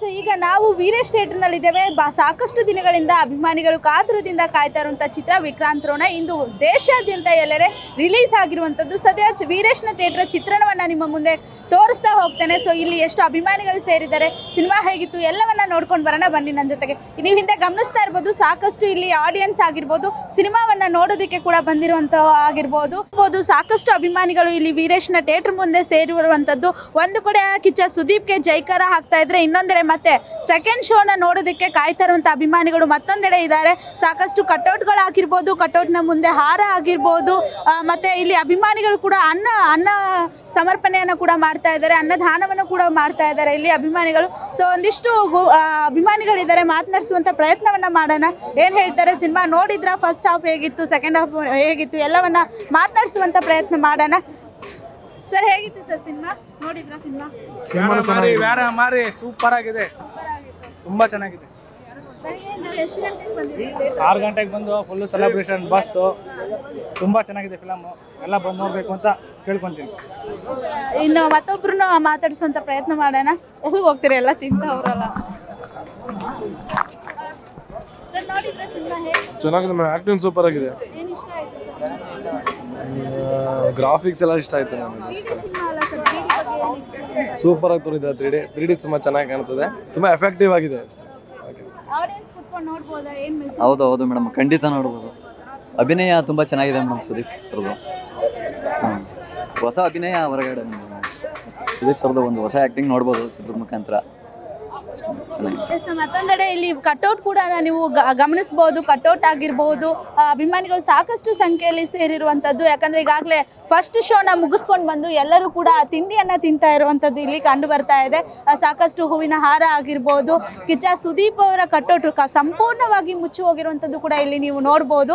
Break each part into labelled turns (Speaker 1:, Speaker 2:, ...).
Speaker 1: ಈಗ ನಾವು ವೀರೇಶ್ ಥಿಯೇಟರ್ನಲ್ಲಿದ್ದೇವೆ ಬಾ ಸಾಕಷ್ಟು ದಿನಗಳಿಂದ ಅಭಿಮಾನಿಗಳು ಕಾತುರದಿಂದ ಕಾಯ್ತಾ ಇರುವಂಥ ಚಿತ್ರ ವಿಕ್ರಾಂತ್ ರೋಣ ಇಂದು ದೇಶಾದ್ಯಂತ ಎಲ್ಲೆಡೆ ರಿಲೀಸ್ ಆಗಿರುವಂಥದ್ದು ಸದ್ಯ ಚ- ವೀರೇಶ್ನ ಥಿಯೇಟರ್ ಚಿತ್ರಣವನ್ನು ನಿಮ್ಮ ಮುಂದೆ ತೋರಿಸ್ತಾ ಹೋಗ್ತೇನೆ ಸೊ ಇಲ್ಲಿ ಎಷ್ಟು ಅಭಿಮಾನಿಗಳು ಸೇರಿದ್ದಾರೆ ಸಿನಿಮಾ ಹೇಗಿತ್ತು ಎಲ್ಲವನ್ನ ನೋಡ್ಕೊಂಡು ಬರೋಣ ಬನ್ನಿ ನನ್ನ ಜೊತೆಗೆ ನೀವು ಹಿಂದೆ ಗಮನಿಸ್ತಾ ಇರ್ಬೋದು ಸಾಕಷ್ಟು ಇಲ್ಲಿ ಆಡಿಯನ್ಸ್ ಆಗಿರ್ಬೋದು ಸಿನಿಮಾವನ್ನ ನೋಡೋದಕ್ಕೆ ಕೂಡ ಬಂದಿರುವಂಥ ಆಗಿರ್ಬೋದು ಇರ್ಬೋದು, ಸಾಕಷ್ಟು ಅಭಿಮಾನಿಗಳು ಇಲ್ಲಿ ವೀರೇಶ್ನ ಥಿಯೇಟರ್ ಮುಂದೆ ಸೇರಿರುವಂಥದ್ದು ಒಂದು ಕಡೆ ಕಿಚ್ಚ ಸುದೀಪ್ಗೆ ಜೈಕಾರ ಹಾಕ್ತಾ ಇದ್ರೆ ಇನ್ನೊಂದೆಡೆ ಮತ್ತೆ ಸೆಕೆಂಡ್ ಶೋನ ನೋಡೋದಕ್ಕೆ ಕಾಯ್ತಾ ಇರುವಂಥ ಅಭಿಮಾನಿಗಳು ಮತ್ತೊಂದೆಡೆ ಇದ್ದಾರೆ ಸಾಕಷ್ಟು ಕಟೌಟ್ಗಳು ಹಾಕಿರ್ಬೋದು ಕಟೌಟ್ನ ಮುಂದೆ ಹಾರ ಆಗಿರ್ಬೋದು ಆ, ಮತ್ತೆ ಇಲ್ಲಿ ಅಭಿಮಾನಿಗಳು ಕೂಡ ಅನ್ನ ಅನ್ನ ಸಮರ್ಪಣೆಯನ್ನು ಕೂಡ ಮಾಡ್ತಾ ಇದ್ದಾರೆ ಅನ್ನದಾನವನ್ನು ಕೂಡ ಮಾಡ್ತಾ ಇದ್ದಾರೆ ಇಲ್ಲಿ ಅಭಿಮಾನಿಗಳು ಸೊ ಒಂದಿಷ್ಟು ಗು- ಆ, ಅಭಿಮಾನಿಗಳಿದ್ದಾರೆ ಮಾತನಾಡಿಸುವಂಥ ಪ್ರಯತ್ನವನ್ನ ಮಾಡೋಣ ಏನು ಹೇಳ್ತಾರೆ ಸಿನಿಮಾ ನೋಡಿದ್ರ ಫಸ್ಟ್ ಹಾಫ್ ಹೇಗಿತ್ತು ಸೆಕೆಂಡ್ ಹಾಫ್ ಹೇಗಿತ್ತು ಎಲ್ಲವನ್ನ ಮಾತನಾಡಿಸುವಂಥ ಪ್ರಯತ್ನ ಮಾಡೋಣ ಸರ್ ಹೇಗಿತ್ತು ಸರ್ ಸಿನಿಮಾ ನೋಡಿದ್ರ ಸಿನಿಮಾ
Speaker 2: ಸಿನಿಮಾನು
Speaker 3: ಮಾರಿ
Speaker 2: ಚೆನ್ನಾಗಿದೆ
Speaker 3: ವ್ಯಾರ ಮಾರಿ ಸೂಪರ್ ಆಗಿದೆ ತುಂಬಾ ಚೆನ್ನಾಗಿದೆ
Speaker 1: ಎಷ್ಟು ಗಂಟೆಗೆ ಬಂದಿದ್ದೀರಿ
Speaker 3: ಆರು ಗಂಟೆಗೆ ಬಂದು ಫುಲ್ ಸೆಲೆಬ್ರೇಷನ್ ಬಸ್ತು ತುಂಬಾ ಚೆನ್ನಾಗಿದೆ ಫಿಲಮ್ ಎಲ್ಲ ಬಂದು ನೋಡ್ಬೇಕು ಅಂತ ಕೇಳ್ಕೊಂತೀನಿ
Speaker 1: ಇನ್ನು ಮತ್ತೊಬ್ರನ್ನ ಮಾತಾಡಿಸುವಂತ ಪ್ರಯತ್ನ ಮಾಡೋಣ ಎಲ್ಲಿಗೆ ಹೋಗ್ತೀರಿ ಎಲ್ಲ ತಿಂತವ್ರಲ್ಲ ಸರ್ ನೋಡಿದ್ರೆ ಸಿನಿಮಾ ಹೇಗೆ
Speaker 2: ಚೆನ್ನಾಗಿದೆ ಮೇಡಮ್ ಆಕ್ಟಿಂಗ್ ಸೂಪರ್ ಆಗಿದೆ
Speaker 1: ಏನು ಇಷ್ಟ ಆಯ್ತು
Speaker 2: ಗ್ರಾಫಿಕ್ಸ್ ಎಲ್ಲ ಇಷ್ಟ ಆಯ್ತು ನನಗೆ
Speaker 1: ಸರ್ ಸಿನಿಮಾ ಅಲ್ಲ ಸರ್ ತ್ರೀ ಡಿ ಬಗ್ಗೆ ಏನು ಇಷ್ಟ
Speaker 2: ಸೂಪರ್ ಆಗಿ ತೋರಿದೆ ತ್ರೀ ಡಿ ತ್ರೀ ಡಿ ತುಂಬಾ ಚೆನ್ನಾಗಿ ಕಾಣ್ತದೆ ತುಂಬಾ ಎಫೆಕ್ಟಿವ್ ಆಗಿದೆ ಅಷ್ಟೇ ಓಕೆ
Speaker 1: ಆಡಿಯನ್ಸ್ ಕುತ್ಕೊಂಡು ನೋಡ್ಬೋದಾ ಏನು ಮಿಸ್
Speaker 4: ಹೌದು ಹೌದು ಮೇಡಮ್ ಖಂಡಿತ ನೋಡ್ಬೋದು ಅಭಿನಯ ತುಂಬ ಚೆನ್ನಾಗಿದೆ ಮೇಡಮ್ ಸುದೀಪ್ ಸರ್ದು ಹ್ಮ್. ಹೊಸ ಅಭಿನಯ ಹೊರಗಡೆ ಬಂದಿದೆ madam. ಸುದೀಪ್ ಸರ್ದು ಒಂದು ಹೊಸ ಆ್ಯಕ್ಟಿಂಗ್ ನೋಡ್ಬೋದು ಚಿತ್ರದ ಮುಖಾಂತರ ಚೆನ್ನಾಗಿದೆ
Speaker 1: ಎಸ್ ಮತ್ತೊಂದೆಡೆ ಇಲ್ಲಿ ಕಟೌಟ್ ಕೂಡ ನೀವು ಗ- ಗಮನಿಸಬಹುದು ಕಟೌಟ್ ಆಗಿರಬಹುದು ಆ, ಅಭಿಮಾನಿಗಳು ಸಾಕಷ್ಟು ಸಂಖ್ಯೆಯಲ್ಲಿ ಸೇರಿರುವಂಥದ್ದು ಯಾಕಂದ್ರೆ ಈಗಾಗಲೇ ಫಸ್ಟ್ ಶೋನ ಮುಗಿಸ್ಕೊಂಡು ಬಂದು ಎಲ್ಲರೂ ಕೂಡ ತಿಂಡಿಯನ್ನ ತಿಂತಾ ಇರುವಂಥದ್ದು ಇಲ್ಲಿ ಕಂಡು ಬರ್ತಾ ಇದೆ ಆ, ಸಾಕಷ್ಟು ಹೂವಿನ ಹಾರ ಆಗಿರ್ಬೋದು ಕಿಚ್ಚ ಸುದೀಪ್ ಅವರ ಕಟೌಟ್ ಕ- ಸಂಪೂರ್ಣವಾಗಿ ಮುಚ್ಚಿ ಹೋಗಿರುವಂಥದ್ದು ಕೂಡ ಇಲ್ಲಿ ನೀವು ನೋಡ್ಬೋದು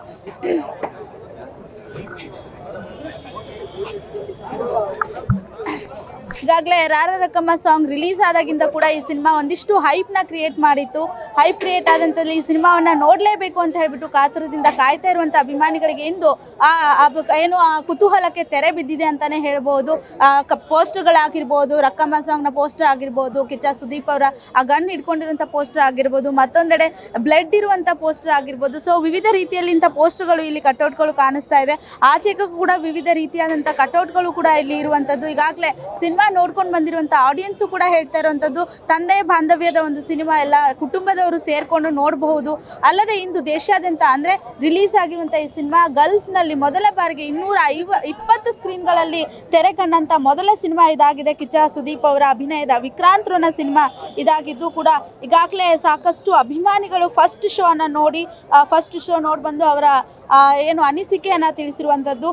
Speaker 1: ಈಗಾಗಲೇ ರಾರ ರಕಮ್ಮ ಸಾಂಗ್ ರಿಲೀಸ್ ಆದಾಗಿಂದ ಕೂಡ ಈ ಸಿನಿಮಾ ಒಂದಿಷ್ಟು ಹೈಪ್ನ ಕ್ರಿಯೇಟ್ ಮಾಡಿತ್ತು ಹೈಪ್ ಕ್ರಿಯೇಟ್ ಆದಂಥಲ್ಲಿ ಈ ಸಿನಿಮಾವನ್ನು ನೋಡಲೇಬೇಕು ಅಂತ ಹೇಳ್ಬಿಟ್ಟು ಕಾತುರದಿಂದ ಕಾಯ್ತಾ ಇರುವಂಥ ಅಭಿಮಾನಿಗಳಿಗೆ ಇಂದು ಆ ಆ ಬ- ಏನು ಆ ಕುತೂಹಲಕ್ಕೆ ತೆರೆ ಬಿದ್ದಿದೆ ಅಂತಲೇ ಹೇಳ್ಬೋದು ಪೋಸ್ಟರ್ಗಳಾಗಿರ್ಬೋದು ರಕ್ಕಮ್ಮ ಸಾಂಗ್ನ ಪೋಸ್ಟರ್ ಆಗಿರ್ಬೋದು ಕಿಚ್ಚ ಸುದೀಪ್ ಅವರ ಆ ಗನ್ ಇಟ್ಕೊಂಡಿರುವಂಥ ಪೋಸ್ಟರ್ ಆಗಿರ್ಬೋದು ಮತ್ತೊಂದೆಡೆ ಬ್ಲಡ್ ಇರುವಂಥ ಪೋಸ್ಟರ್ ಆಗಿರ್ಬೋದು ಸೊ ವಿವಿಧ ರೀತಿಯಲ್ಲಿ ಇಂಥ ಪೋಸ್ಟರ್ಗಳು ಇಲ್ಲಿ ಕಟೌಟ್ಗಳು ಕಾಣಿಸ್ತಾ ಇದೆ ಆಚೆಗೂ ಕೂಡ ವಿವಿಧ ರೀತಿಯಾದಂಥ ಕಟೌಟ್ಗಳು ಕೂಡ ಇಲ್ಲಿ ಇರುವಂಥದ್ದು ಈಗಾಗಲೇ ಸಿನಿಮಾ ನೋಡ್ಕೊಂಡು ಬಂದಿರುವಂಥ ಆಡಿಯನ್ಸು ಕೂಡ ಹೇಳ್ತಾ ಇರುವಂಥದ್ದು ತಂದೆ ಬಾಂಧವ್ಯದ ಒಂದು ಸಿನಿಮಾ ಎಲ್ಲ ಕುಟುಂಬದವರು ಸೇರಿಕೊಂಡು ನೋಡಬಹುದು ಅಲ್ಲದೆ ಇಂದು ದೇಶಾದ್ಯಂತ ಅಂದರೆ ರಿಲೀಸ್ ಆಗಿರುವಂಥ ಈ ಸಿನಿಮಾ ಗಲ್ಫ್ನಲ್ಲಿ ಮೊದಲ ಬಾರಿಗೆ ಇನ್ನೂರ ಐವ ಇಪ್ಪತ್ತು ಸ್ಕ್ರೀನ್ಗಳಲ್ಲಿ ತೆರೆ ಕಂಡಂಥ ಮೊದಲ ಸಿನಿಮಾ ಇದಾಗಿದೆ ಕಿಚ್ಚ ಸುದೀಪ್ ಅವರ ಅಭಿನಯದ ವಿಕ್ರಾಂತ್ ರೋಣ ಸಿನಿಮಾ ಇದಾಗಿದ್ದು ಕೂಡ ಈಗಾಗಲೇ ಸಾಕಷ್ಟು ಅಭಿಮಾನಿಗಳು ಫಸ್ಟ್ ಶೋ ಅನ್ನ ನೋಡಿ ಫಸ್ಟ್ ಶೋ ನೋಡಿ ಬಂದು ಅವರ ಆ, ಏನು ಅನಿಸಿಕೆಯನ್ನು ತಿಳಿಸಿರುವಂಥದ್ದು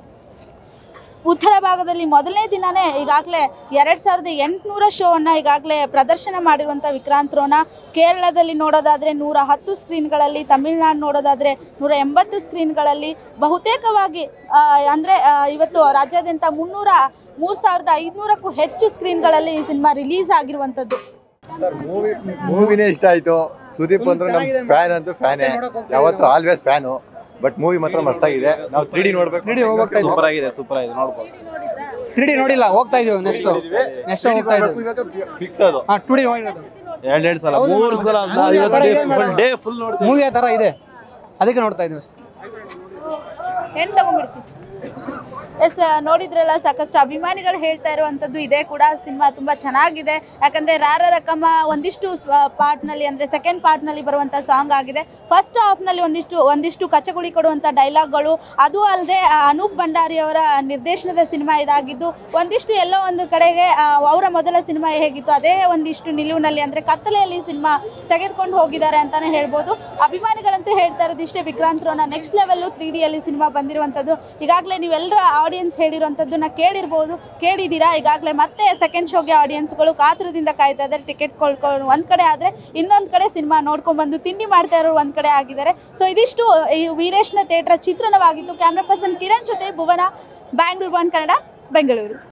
Speaker 1: ಉತ್ತರ ಭಾಗದಲ್ಲಿ ಮೊದಲನೇ ದಿನನೇ ಈಗಾಗಲೇ ಎರಡು ಸಾವಿರದ ಎಂಟುನೂರ ಶೋವನ್ನು ಈಗಾಗಲೇ ಪ್ರದರ್ಶನ ಮಾಡಿರುವಂಥ ವಿಕ್ರಾಂತ್ ರೋಣ ಕೇರಳದಲ್ಲಿ ನೋಡೋದಾದರೆ ನೂರ ಹತ್ತು ಸ್ಕ್ರೀನ್ಗಳಲ್ಲಿ ತಮಿಳುನಾಡು ನೋಡೋದಾದರೆ ನೂರ ಎಂಬತ್ತು ಸ್ಕ್ರೀನ್ಗಳಲ್ಲಿ ಬಹುತೇಕವಾಗಿ ಅಂದರೆ ಇವತ್ತು ರಾಜ್ಯಾದ್ಯಂತ ಮುನ್ನೂರ ಮೂರು ಸಾವಿರದ ಐದುನೂರಕ್ಕೂ ಹೆಚ್ಚು ಸ್ಕ್ರೀನ್ಗಳಲ್ಲಿ ಈ ಸಿನಿಮಾ ರಿಲೀಸ್ ಆಗಿರುವಂಥದ್ದು
Speaker 5: ಮೂವಿ ಮೂವಿನೇ ಇಷ್ಟ ಆಯ್ತು ಸುದೀಪ್ ಅಂದ್ರೆ ನಮ್ ಫ್ಯಾನ್ ಅಂತೂ ಫ್ಯಾನೇ ಯಾವತ್ತು ಆಲ್ವೇಸ್ ಫ್ಯಾನು ಬಟ್ ಮೂವಿ ಮಾತ್ರ ಮಸ್ತಾಗಿದೆ ನಾವು ತ್ರೀ ಡಿ ನೋಡ್ಬೇಕು
Speaker 6: ತ್ರೀ ಡಿ ಹೋಗ್ತಾ ಇದ್ವಿ
Speaker 3: ಸೂಪರ್ ಆಗಿದೆ ಸೂಪರ್ ಆಗಿದೆ ನೋಡ್ಬೋದು
Speaker 6: ತ್ರೀ ಡಿ ನೋಡಿಲ್ಲ ಹೋಗ್ತಾ ಇದೀವಿ ನೆಕ್ಸ್ಟ್ ನೆಕ್ಸ್ಟ್ ಹೋಗ್ತಾ ಇದೀವಿ
Speaker 5: ಫಿಕ್ಸ್ ಅದು
Speaker 6: ಹಾ ಟೂ ಡಿ ನೋಡಿರೋದು
Speaker 3: ಎರಡ್ ಎರಡ್ ಸಲ
Speaker 6: ಹೌದು
Speaker 3: ಮೂರು ಸಲ
Speaker 6: Movie ಆ ಥರ ಇದೆ
Speaker 3: ಫುಲ್
Speaker 6: madam.
Speaker 3: ಡೇ ಫುಲ್ ನೋಡ್ತೀವಿ
Speaker 6: ಮೂವಿ ಆ ಥರ ಇದೆ ಅದಕ್ಕೆ ನೋಡ್ತಾ ಇದೀವಿ ಅಷ್ಟೇ
Speaker 1: ಏನು ತಗೊಂಡ್ಬಿಡ್ತೀವಿ ಎಸ್ ನೋಡಿದ್ರಲ್ಲ ಸಾಕಷ್ಟು ಅಭಿಮಾನಿಗಳು ಹೇಳ್ತಾ ಇರುವಂಥದ್ದು ಇದೇ ಕೂಡ ಸಿನಿಮಾ ತುಂಬ ಚೆನ್ನಾಗಿದೆ ಯಾಕಂದರೆ ರಾರ ರಕಮ ಒಂದಿಷ್ಟು ಪಾರ್ಟ್ನಲ್ಲಿ ಅಂದರೆ ಸೆಕೆಂಡ್ ಪಾರ್ಟ್ನಲ್ಲಿ ಬರುವಂಥ ಸಾಂಗ್ ಆಗಿದೆ ಫಸ್ಟ್ ಹಾಫ್ನಲ್ಲಿ ಒಂದಿಷ್ಟು ಒಂದಿಷ್ಟು ಕಚ್ಚಗುಳಿ ಕೊಡುವಂಥ ಡೈಲಾಗ್ಗಳು ಅದು ಅಲ್ಲದೆ ಅನೂಪ್ ಭಂಡಾರಿ ಅವರ ನಿರ್ದೇಶನದ ಸಿನಿಮಾ ಇದಾಗಿದ್ದು ಒಂದಿಷ್ಟು ಎಲ್ಲೋ ಒಂದು ಕಡೆಗೆ ಆ, ಅವರ ಮೊದಲ ಸಿನಿಮಾ ಹೇಗಿತ್ತು ಅದೇ ಒಂದಿಷ್ಟು ನಿಲುವಿನಲ್ಲಿ ಅಂದರೆ ಕತ್ತಲೆಯಲ್ಲಿ ಸಿನಿಮಾ ತೆಗೆದುಕೊಂಡು ಹೋಗಿದ್ದಾರೆ ಅಂತಲೇ ಹೇಳ್ಬೋದು ಅಭಿಮಾನಿಗಳಂತೂ ಹೇಳ್ತಾ ಇರೋದು ಇಷ್ಟೇ Vikrant Rona next level three ಡಿಯಲ್ಲಿ ಸಿನಿಮಾ ಬಂದಿರುವಂಥದ್ದು ಈಗಾಗಲೇ ನೀವೆಲ್ಲರ ಆಡಿಯನ್ಸ್ ಹೇಳಿರುವಂಥದ್ದನ್ನ ಕೇಳಿರ್ಬೋದು ಕೇಳಿದ್ದೀರಾ ಈಗಾಗಲೇ ಮತ್ತೆ ಸೆಕೆಂಡ್ ಶೋಗೆ ಆಡಿಯನ್ಸ್ಗಳು ಕಾತುರದಿಂದ ಕಾಯ್ತಾ ಇದ್ದಾರೆ ಟಿಕೆಟ್ ಕೊಳ್ಕೊಂಡು ಒಂದು ಕಡೆ ಆದರೆ ಇನ್ನೊಂದು ಕಡೆ ಸಿನಿಮಾ ನೋಡ್ಕೊಂಡ್ಬಂದು ತಿಂಡಿ ಮಾಡ್ತಾ ಇರೋರು ಒಂದು ಕಡೆ ಆಗಿದ್ದಾರೆ ಸೊ ಇದಿಷ್ಟು ಈ ವೀರೇಶ್ನ ಥಿಯೇಟ್ರ ಚಿತ್ರಣವಾಗಿತ್ತು ಕ್ಯಾಮ್ರಾ ಪರ್ಸನ್ ಕಿರಣ್ ಜೊತೆ ಭುವನ ಬ್ಯಾಂಗ್ಳೂರ್ ಒನ್ ಕನ್ನಡ ಬೆಂಗಳೂರು